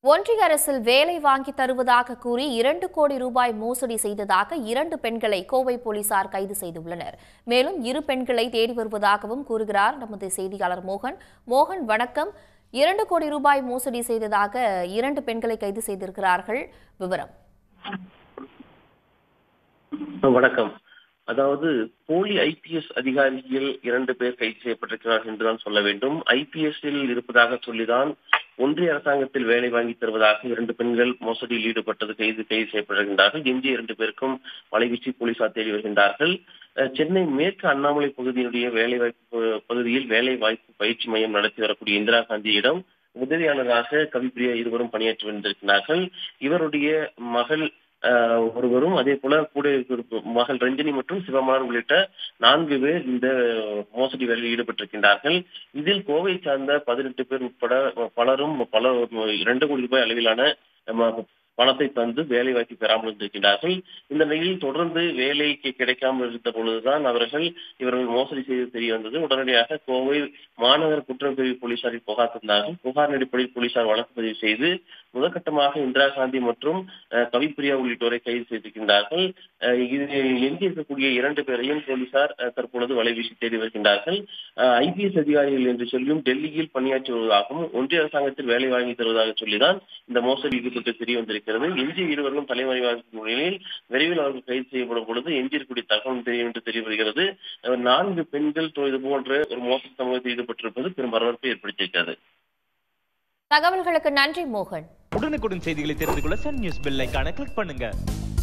ஒன்றிய அரசில் வேலை வாங்கி தருவதாக கூறி இரண்டு கோடி ரூபாய் மோசடி செய்ததாக இரண்டு பெண்களை கோவை போலீசார் கைது செய்துள்ளனர் மேலும் இரு பெண்களை தேடி வருவதாகவும் கூறுகிறார் நமது செய்தியாளர் மோகன் மோகன் வணக்கம் இரண்டு கோடி ரூபாய் மோசடி செய்ததாக இரண்டு பெண்களை கைது செய்திருக்கிறார்கள் விவரம் வணக்கம் அதாவது போலி ஐபிஎஸ் அதிகாரிகள் இரண்டு பேர் கைது செய்யப்பட்டிருக்கிறார்கள் என்றுதான் சொல்ல வேண்டும் ஐபிஎஸ்ஸில் இருப்பதாக சொல்லிதான் ஒன்றிய அரசாங்கத்தில் வேலை வாங்கி தருவதாக இரண்டு பெண்கள் மோசடியில் ஈடுபட்டது கைது கைது செய்யப்படுகின்றார்கள் எஞ்சிய இரண்டு பேருக்கும் வலைவீசி போலீசார் தேடி வருகின்றார்கள் அஹ், சென்னை மேற்கு அண்ணாமலை பகுதியினுடைய வேலை வாய்ப்பு பகுதியில் வேலை வாய்ப்பு பயிற்சி மையம் நடத்தி வரக்கூடிய இந்திரா காந்தியிடம் உதவியாளராக கவிப்பிரியா இருவரும் பணியாற்றி வந்திருக்கிறார்கள் இவருடைய மகள் ஆஹ் ஒருவரும் அதே போல கூட இருக்கிற மகள் ரஞ்சினி மற்றும் சிவமான் உள்ளிட்ட நான்கு பேர் இந்த மோசடி வேலையில் ஈடுபட்டிருக்கின்றார்கள் இதில் கோவை சார்ந்த பதினெட்டு பேர் உட்பட பலரும் பல இரண்டு கோடி ரூபாய் அளவிலான ம- பணத்தை தந்து வேலை வாய்ப்பு பெறாமல் இருந்திருக்கிறார்கள் இந்த நிலையில் தொடர்ந்து வேலைக்கு கிடைக்காமல் இருந்த பொழுதுதான் அவர்கள் இவர்கள் மோசடி செய்து தெரிய வந்தது உடனடியாக கோவை மாநகர குற்றப்பிரிவு போலீசாரில் புகார் தந்தார்கள் புகார் அடிப்படையில் போலீசார் வழக்கு பதிவு செய்து முதற்கட்டமாக இந்திரா காந்தி மற்றும் அஹ், கவிப்பிரியா உள்ளிட்டோரை கைது செய்திருக்கின்றார்கள் அஹ், இது எஞ்சி இருக்கக்கூடிய இரண்டு பேரையும் போலீசார் அஹ், தற்பொழுது வலைவீசி தேடி வருகின்றார்கள் ஐபிஎஸ் அதிகாரிகள் என்று சொல்லியும் டெல்லியில் பணியாற்றி வருவதாகவும் ஒன்றிய அரசாங்கத்தில் வேலை வாங்கி தருவதாக சொல்லிதான் இந்த மோசடி ஈடுபட்டு தெரிய வந்திருக்கிறது எஞ்சிய இருவர்களும் தலைமறைவாக நிலையில் விரைவில் அவர்கள் கைது செய்யப்படும் பொழுது எஞ்சியிருக்கக்கூடிய தகவல் தெரியும் என்று தெரிய வருகிறது அஹ், நான்கு பெண்கள் தொ- இது போன்ற ஒரு மோசடி சமூகத்தில் ஈடுபட்டிருப்பது பெரும் வரவேற்பை ஏற்படுத்தியிருக்கிறது தகவல்களுக்கு நன்றி மோகன் உடனுக்குடன் செய்திகளை தெரிந்து கொள்ள சன் நியூஸ் பெல் ஐகானை கிளிக் பண்ணுங்க